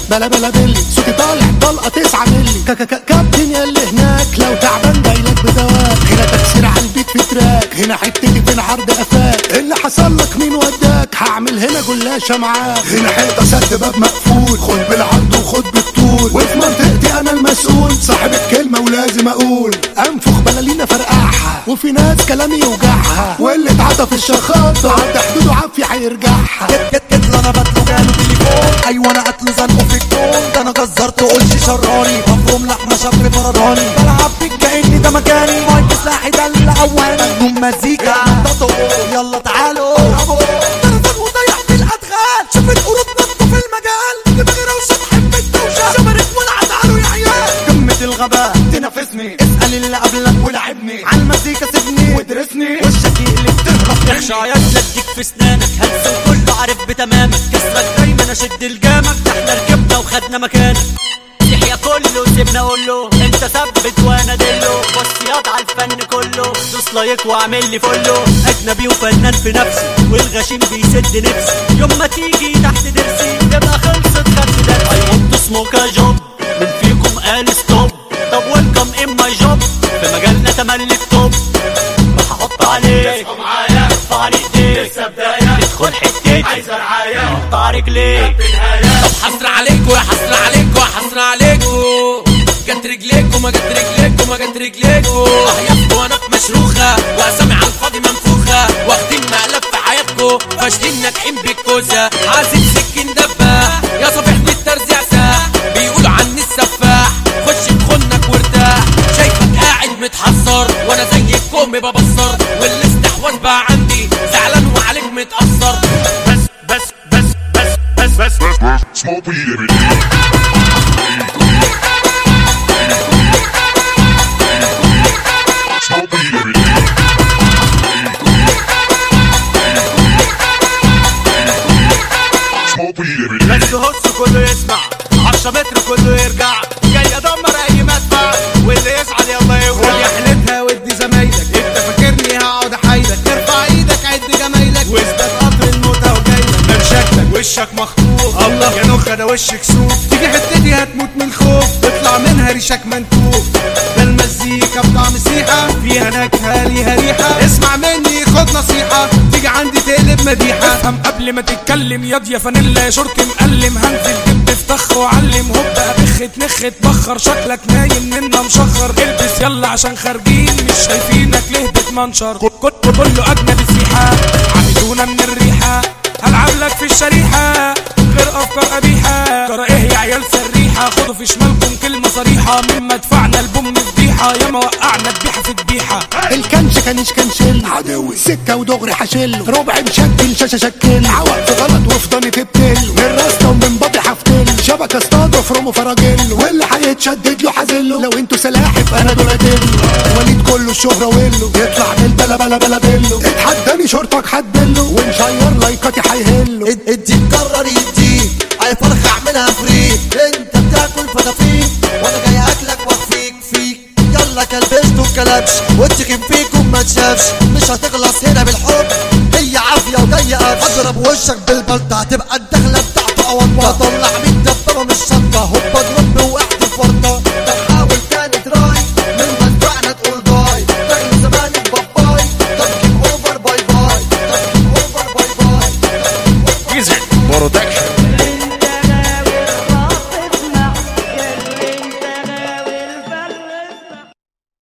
بلا بلا بلي صوتي طالع طلقه تسعة ملي كا- كا- كا- كابتن يا اللي هناك لو تعبان جايلك بدواك هنا تكسير على البيت في تراك هنا حتتي فين عرض قفاك اللي حصل لك مين وداك هعمل هنا جلاشه معاك هنا حيطه سد باب مقفول خد بالعرض وخد بالطول وفي منطقتي انا المسؤول صاحب الكلمه ولازم اقول انفخ بلالينا فرقعها وفي ناس كلامي يوجعها واللي اتعطى في الشخاطه عدى حدوده عافيه هيرجعها جت جت جت انا بطلو جاله تليفون ايوه انا قتله زنقه في الكون ده انا جزرت قلش شراني مفروم لحمه شبر فرداني بلعب بيك كاني ده مكاني مايك سلاحي ده اللي اواني نجوم مزيكا نططوا يلا تعالوا طرزان وضيع في الادغال شوف القرود نطوا في المجال دماغي روشه تحب الدوشه شمرت ولع تعالوا يا عيال قمه الغباء تنافسني اسال اللي قبلك ولعبني على المزيكا سيبني وادرسني وشك يقلب تضرب يخشى عيال لديك في سنانك هلس وكله عارف بتمامك كسرك دايما اشد الجامك ده احنا ركبنا وخدنا مكانك يحيى كله سيبنا اقول له انت ثبت وانا دله بص ياض على الفن كله دوس لايك واعمل لي فولو اجنبي وفنان في نفسي والغشيم بيسد نفسي يوم ما تيجي تحت درسي يبقى خلصت خدت درسي اي ونت سموك جوب من فيكم قال ستوب طب ويلكم ان ماي جوب في مجالنا تملي التوب راح احط عليك معايا ارفع لي ايديك لسه بدايه تدخل حتتي عايز رعايه اقطع رجليك طب حسرة عليكوا يا حسرة عليكوا يا حسرة عليكوا جت رجليكوا ما جت رجليكوا ما جت رجليكوا اهيافكوا وانا مشروخة واسامي على الفاضي منفوخة واخدين مقلب في حياتكوا فاشلين ناجحين بالكوسة عازم سكين دباح يا صفيحني الترزيع ساح بيقولوا عني السفاح خش بخنك وارتاح شايفك قاعد متحسر وانا زي الكوم ببصر والاستحواذ بقى عندي زعلان وعليك متأثر بس بس بس بس بس بس Smoke weed every day. Smoke weed every day. Smoke weed every day. بس هص كله يسمع عشرة متر كله يرجع جاي ادمر اي مدفع واللي يزعل يلا يولع يا حلتها ودي زمايلك انت فاكرني هقعد احايلك ارفع ايدك عد جمايلك واثبت قطر الموتى وجايلك من شكلك وشك مخطوف الله يا نخ ده وشك سوف تيجي حتتي هتموت من الخوف تطلع منها ريشك منكوف ده المزيكا بطعم سيحة فيها نكهة ليها ريحة اسمع مني خد نصيحة تيجي عندي تقلب مديحة افهم قبل ما تتكلم ياض يا فانيلا يا شورت مقلم هنزل دب في طخ وعلم هوب ابخ تنخ تبخر شكلك نايم منا مشخر البس يلا عشان خارجين مش شايفينك ليه بتمنشر كل كل كله اجنبي سيحه عملونا من الريحه هلعب لك في الشريحه غير افكار قبيحه ترى ايه يا عيال سريحه خدوا في شمالكم كلمه صريحه من مدفعنا البوم فضيحه ياما وقعنا ذبيحه في ذبيحه الكنش كانش كنشل عدوي سكة ودغري حشل ربع مشكل شاشة شكل عوق في غلط وفي ضني تبتل من راسنا ومن بطي حفتل شبكة اصطاد وفرمه فراجل واللي هيتشدد له حازله لو انتوا سلاحف انا دولاديل وليد كله الشهرة ويله يطلع من البلا بلا بلا بيلو اتحداني شورتك حدله ونشير لايكاتي هيهله ادي تكرر يديك اي فرخة اعملها فريك انت بتاكل فتافيك وانا جاي اكلك واخفيك فيك يلا كلبشت وكلبش واتخن فيكم ما تشافش مش هتخلص هنا بالحب هي عافية وجاية قفش اضرب وشك بالبلطة هتبقى الدخلة بتاعته اوضة طلع من دبابة مش شطة هوبا اضرب وقعت في فرطة طب حاول تاني تراي من مدفعنا تقول باي تاخد زمانك باباي طب كيب اوفر باي باي طب كيب اوفر باي باي Music. Production.